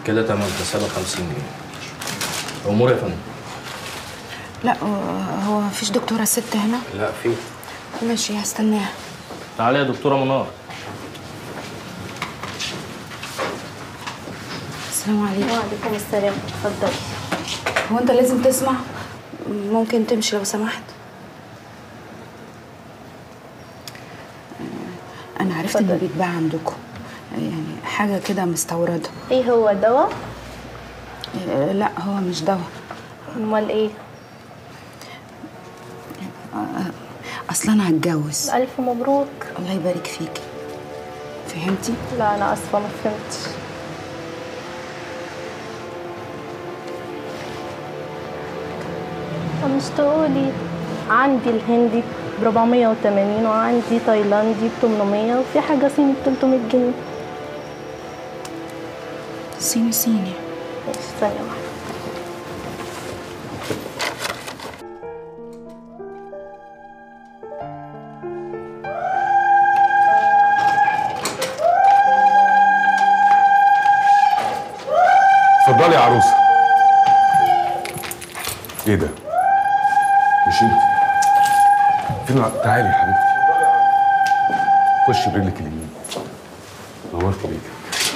كده تمام حسابك 50 جنيه امور يا فندم لا هو- هو مفيش دكتورة ست هنا لا في ماشي هستناها تعالي يا دكتوره منار السلام عليكم وعليكم السلام اتفضلي هو انت لازم تسمع ممكن تمشي لو سمحت انا عرفت انه اتفضلي. بيتباع عندكم يعني حاجه كده مستورده ايه هو دواء آه، لا هو مش دواء امال ايه اصلا انا هتجوز الف مبروك الله يبارك فيكي فهمتي لا انا اسفه ما فهمتش طب مش تقولي عندي الهندي ب 480 وعندي تايلاندي ب 800 وفي حاجه صيني ب 300 جنيه صيني صيني ماشي ثانيه واحده اتفضلي يا عروسه ايه ده مش انت فين الع- تعالي يا حبيبتي خشي برجلك اليمين نورت بيك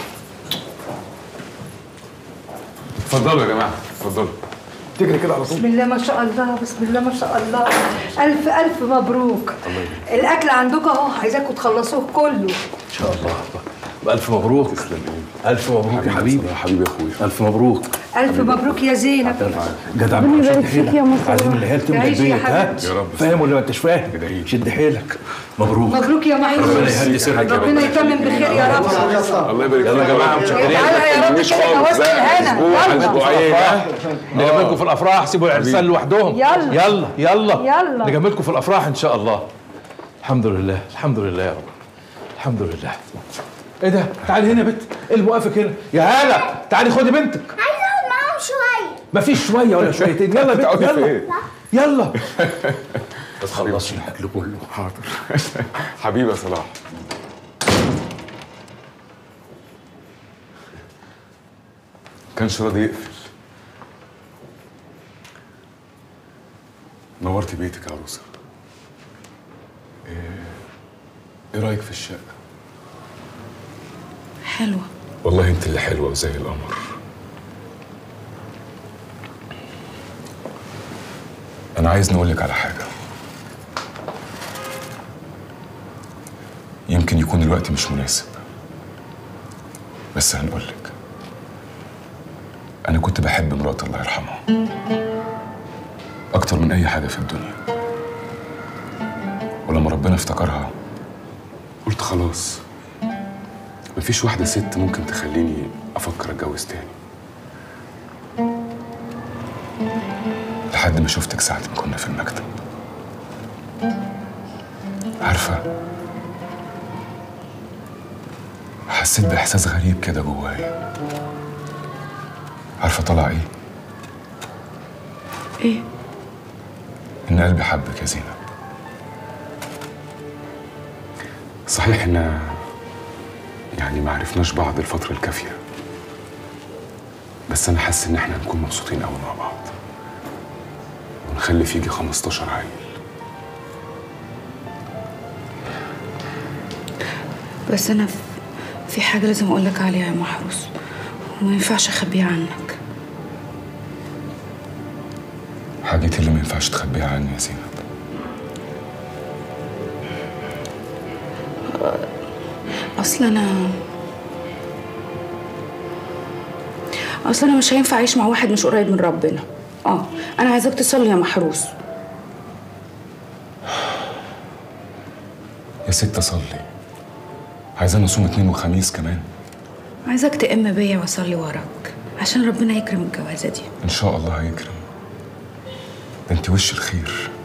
اتفضلوا يا جماعه اتفضلوا تجري كده على طول بسم الله ما شاء الله بسم الله ما شاء الله ألف ألف مبروك الأكل عندكم أهو عايزاكم تخلصوه كله ان شاء الله الف مبروك تسلم ايه الف مبروك يا حبيبي يا حبيبي يا اخويا الف مبروك ألف مبروك يا زينب جدع ربنا شد يبارك فيك حيلك يا مصطفى. عايزين العيال تملى تعيش يا البيت ها حبيبتي. يا رب. فاهم ولا ما انتش فاهم ادعي لي. شد حيلك مبروك مبروك يا محمود يهدي سرك يا رب. ربنا يتمم بخير يا رب الله يبارك يلا يا جماعه متشكرين تعالى يا رب مش كده خالص جوازة بقى الهنا اسبوع يلا اسبوعين ها نجملكم في الافراح سيبوا العرسان لوحدهم يلا. يلا يلا يلا. نجملكم في الافراح ان شاء الله الحمد لله الحمد لله يا رب الحمد لله ايه ده تعالي هنا يا بنت ايه اللي موقفك هنا يا هاله تعالي خدي بنتك عايزه اقعد معاهم شويه مفيش شويه ولا شويتين يلا يا بنت تقعدي يلا فين؟ يلا تخلصي الاكل كله حاضر حبيبي يا صلاح كانش راضي يقفل نورتي بيتك يا عروسه ايه ايه رايك في الشقه حلوه والله انت اللي حلوه وزي القمر انا عايز نقولك على حاجه يمكن يكون الوقت مش مناسب بس هنقولك انا كنت بحب مرات الله يرحمها اكتر من اي حاجه في الدنيا ولما ربنا افتكرها قلت خلاص مفيش واحدة ست ممكن تخليني أفكر أتجوز تاني لحد ما شفتك ساعة ما كنا في المكتب عارفة حسيت بإحساس غريب كده جوايا عارفة طلع إيه؟ ايه إن قلبي حبك يا زينب صحيح إن يعني ما عرفناش بعض الفترة الكافية بس أنا حاسس إن إحنا هنكون مبسوطين أوي مع بعض ونخلف يجي 15 عيل بس انا في- في حاجه لازم اقول لك عليها يا محروس وما ينفعش اخبيها عنك حاجتي اللي ما ينفعش تخبيها عني يا زينب اصل انا اصل انا مش هينفع اعيش مع واحد مش قريب من ربنا اه انا عايزاك تصلي يا محروس يا ست صلي عايزاني أصوم اتنين وخميس كمان عايزاك تأم بيا واصلي وراك عشان ربنا يكرم الجوازه دي إن شاء الله هيكرم ده أنت وش الخير